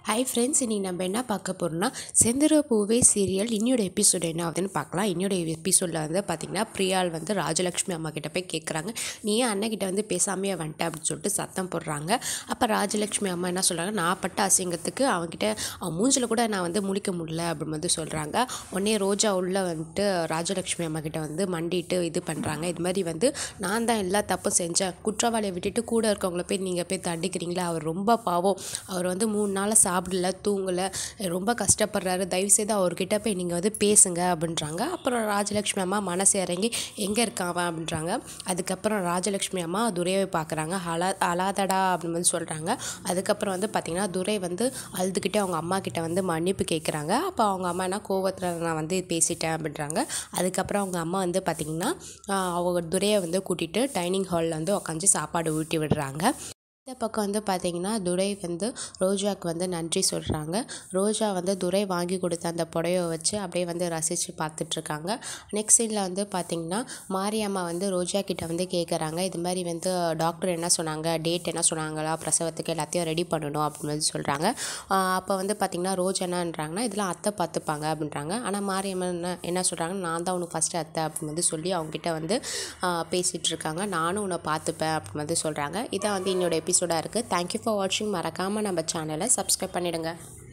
hi friends இன்றைக்கி நம்ம என்ன பார்க்க போகிறோம்னா செந்தர பூவே சீரியல் இன்னியோட எபிசோடு என்ன ஆகுதுன்னு பார்க்கலாம் இன்னியோட எபிசோடில் வந்து பார்த்திங்கன்னா பிரியாள் வந்து ராஜலக்ஷ்மி அம்மா கிட்ட போய் கேட்குறாங்க நீ ஏன் அண்ணகிட்ட வந்து பேசாமையே வந்துட்ட அப்படின்னு சொல்லிட்டு சத்தம் போடுறாங்க அப்போ ராஜலக்ஷ்மி அம்மா என்ன சொல்கிறாங்க நான் பட்ட அசிங்கத்துக்கு அவன்கிட்ட அவன் மூஞ்சில் கூட நான் வந்து முழிக்க முடியல அப்படின்னு வந்து சொல்கிறாங்க உடனே ரோஜா உள்ள வந்துட்டு ராஜலக்ஷ்மி அம்மா கிட்ட வந்து மண்டிட்டு இது பண்ணுறாங்க இது மாதிரி வந்து நான் தான் எல்லா தப்பும் செஞ்சேன் குற்றவாளியை விட்டுட்டு கூட இருக்கவங்கள போய் நீங்கள் போய் தண்டிக்கிறீங்களா அவர் ரொம்ப பாவம் அவர் வந்து மூணு நாளாக சாப்பிடல தூங்கலை ரொம்ப கஷ்டப்படுறாரு தயவுசெய்து அவர்கிட்ட போய் நீங்கள் வந்து பேசுங்க அப்படின்றாங்க அப்புறம் ராஜலக்ஷ்மி அம்மா மனசு இறங்கி எங்கே இருக்கான் அவன் அப்படின்றாங்க அதுக்கப்புறம் ராஜலக்ஷ்மி அம்மா துரையை பார்க்குறாங்க அலா அலாதடா அப்படின்னு வந்து சொல்கிறாங்க அதுக்கப்புறம் வந்து பார்த்திங்கன்னா துரை வந்து அழுதுகிட்டே அவங்க அம்மா கிட்ட வந்து மன்னிப்பு கேட்குறாங்க அப்போ அவங்க அம்மா என்ன கோவத்தில் நான் வந்து பேசிட்டேன் அப்படின்றாங்க அதுக்கப்புறம் அவங்க அம்மா வந்து பார்த்திங்கன்னா ஆஹ் அவங்க துரையை வந்து கூட்டிகிட்டு டைனிங் ஹாலில் வந்து உட்காந்து சாப்பாடு ஊட்டி விடுறாங்க இந்த பக்கம் வந்து பார்த்தீங்கன்னா துரை வந்து ரோஜாவுக்கு வந்து நன்றி சொல்கிறாங்க ரோஜா வந்து துரை வாங்கி கொடுத்த அந்த புடவையை வச்சு அப்படியே வந்து ரசித்து பார்த்துட்ருக்காங்க நெக்ஸ்ட் சீனில் வந்து பார்த்திங்கன்னா மாரியம்மா வந்து ரோஜா கிட்ட வந்து கேட்குறாங்க இது மாதிரி வந்து டாக்டர் என்ன சொன்னாங்க டேட் என்ன சொன்னாங்களா பிரசவத்துக்கு எல்லாத்தையும் ரெடி பண்ணணும் அப்படின்னு வந்து சொல்கிறாங்க அப்போ வந்து பார்த்திங்கன்னா ரோஜா என்னன்றாங்கன்னா இதெல்லாம் அத்தை பார்த்துப்பாங்க அப்படின்றாங்க ஆனால் மாரியம்மன் என்ன என்ன சொல்கிறாங்க நான் தான் உனக்கு ஃபஸ்ட்டு அத்தை அப்படின்னு வந்து சொல்லி அவங்ககிட்ட வந்து பேசிகிட்டு இருக்காங்க நானும் உன்னை பார்த்துப்பேன் அப்படின்னு வந்து சொல்கிறாங்க இதான் வந்து என்னோட எபிசோடாக இருக்குது தேங்க்யூ ஃபார் வாட்சிங் மறக்காமல் நம்ம சேனலை சப்ஸ்கிரைப் பண்ணிவிடுங்க